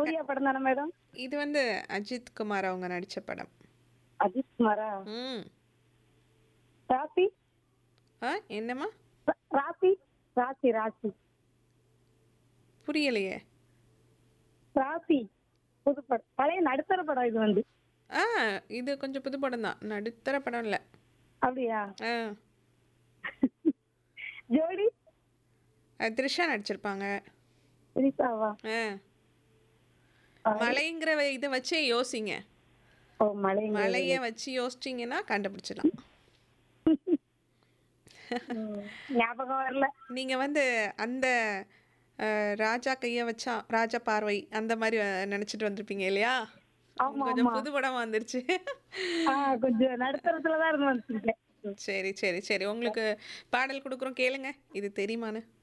சூர்யா படம் தானே மேடம் இது வந்து அஜித் குமார் அவங்க நடிச்ச படம் அஜித் குமாரா ம் ராசி ஆ என்னம்மா ரா- ராசி ராசி ராசி புரியலையே ராசி புது படம் பழைய நடுத்தர படம் இது வந்து ஆ இது கொஞ்சம் புது படம் தான் நடுத்தர படம் இல்லை அப்படியா ஆ ஜோடி அது த்ரிஷா நடிச்சிருப்பாங்க சரிசாவா ஆ மலைங்கிற இதை வச்சே யோசிங்க ஓ மலை மலையை வச்சு யோசிச்சிங்கன்னா கண்டுபிடிச்சிடலாம் ஞாபகம் வரல நீங்கள் வந்து அந்த அஹ், ராஜா கையை வச்சா ராஜா பார்வை அந்த மாதிரி அஹ், நினைச்சிட்டு வந்திருப்பீங்க இல்லையா ஆமா, கொஞ்சம் ஆமா. புது படம் வந்துருச்சு ஆ கொஞ்சம் நடுத்தரத்துல தான் இருந்து வந்துருக்கேன் சரி சரி சரி உங்களுக்கு பாடல் கொடுக்குறோம் கேளுங்க இது தெரியுமான்னு